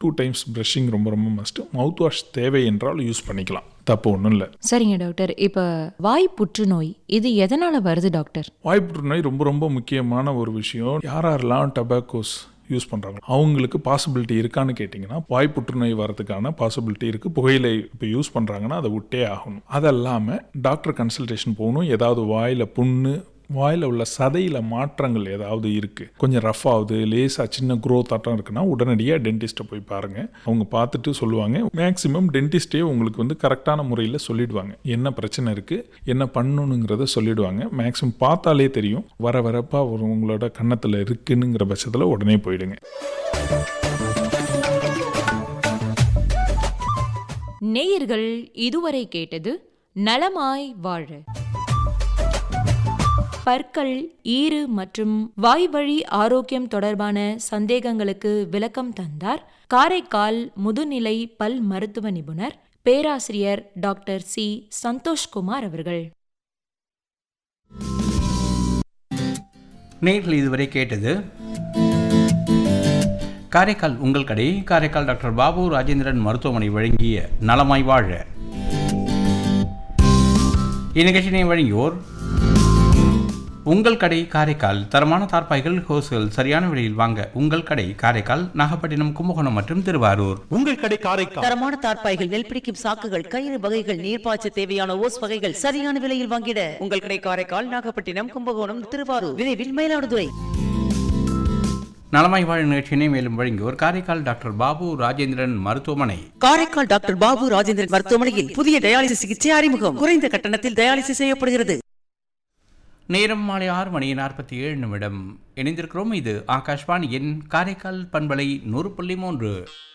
two times brushing ரொம்ப ரொம்ப must mouth wash தேவை என்றால் யூஸ் பண்ணிக்கலாம் தப்பு ஒன்றும் இல்லை சரிங்க டாக்டர் இப்போ வாய் புற்றுநோய் இது எதனால வருது டாக்டர் வாய் புற்றுநோய் ரொம்ப ரொம்ப முக்கியமான ஒரு விஷயம் யார் யாரெல்லாம் டபாக்கோஸ் யூஸ் பண்ணுறாங்க அவங்களுக்கு பாசிபிலிட்டி இருக்கான்னு கேட்டிங்கன்னா வாய் புற்றுநோய் வரதுக்கான பாசிபிலிட்டி இருக்குது புகையிலை இப்போ யூஸ் பண்ணுறாங்கன்னா அதை விட்டே ஆகணும் அது இல்லாமல் டாக்டர் கன்சல்டேஷன் போகணும் ஏதாவது வாயில் புண்ணு வாயில் உள்ள சதையில் மாற்றங்கள் ஏதாவது இருக்குது கொஞ்சம் ரஃப் ஆகுது லேசாக சின்ன க்ரோத் ஆட்டம் இருக்குன்னா உடனடியாக டென்டிஸ்ட்டை போய் பாருங்கள் அவங்க பார்த்துட்டு சொல்லுவாங்க மேக்ஸிமம் டென்டிஸ்டே உங்களுக்கு வந்து கரெக்டான முறையில் சொல்லிடுவாங்க என்ன பிரச்சனை இருக்குது என்ன பண்ணணுங்கிறத சொல்லிடுவாங்க மேக்ஸிமம் பார்த்தாலே தெரியும் வர வரப்பா ஒரு உங்களோட கன்னத்தில் இருக்குன்னுங்கிற பட்சத்தில் உடனே போயிடுங்க நேயர்கள் இதுவரை கேட்டது நலமாய் வாழ பற்கள் ஈறு மற்றும் வாய்வழி ஆரோக்கியம் தொடர்பான சந்தேகங்களுக்கு விளக்கம் தந்தார் காரைக்கால் முதுநிலை பல் மருத்துவ நிபுணர் பேராசிரியர் டாக்டர் சி சந்தோஷ்குமார் அவர்கள் நேர்கள் இதுவரை கேட்டது காரைக்கால் உங்கள் கடை காரைக்கால் டாக்டர் பாபு ராஜேந்திரன் மருத்துவமனை வழங்கிய நலமாய் வாழ இந்நிகழ்ச்சியினை வழங்கியோர் உங்கள் கடை காரைக்கால் தரமான தார்பாய்கள் ஹோஸ்கள் சரியான விலையில் வாங்க உங்கள் கடை காரைக்கால் நாகப்பட்டினம் கும்பகோணம் மற்றும் திருவாரூர் உங்கள் கடை காரைக்கால் தரமான தார்ப்பாய்கள் நெல் பிடிக்கும் சாக்குகள் கயிறு வகைகள் நீர்ப்பாய்ச்ச தேவையான ஓஸ் வகைகள் சரியான விலையில் வாங்கிட உங்கள் கடை காரைக்கால் நாகப்பட்டினம் கும்பகோணம் திருவாரூர் விரைவில் மயிலாடுதுறை நலமாய் வாழ நிகழ்ச்சியினை மேலும் வழங்கியோர் காரைக்கால் டாக்டர் பாபு ராஜேந்திரன் மருத்துவமனை காரைக்கால் டாக்டர் பாபு ராஜேந்திரன் மருத்துவமனையில் புதிய டயாலிசிஸ் சிகிச்சை அறிமுகம் குறைந்த கட்டணத்தில் டயாலிசிஸ் செய்யப்படுகிறது நேரம் மாலை ஆறு மணி நாற்பத்தி ஏழு நிமிடம் இணைந்திருக்கிறோம் இது ஆகாஷ்வாணியின் காரைக்கால் பண்பலை நூறு புள்ளி மூன்று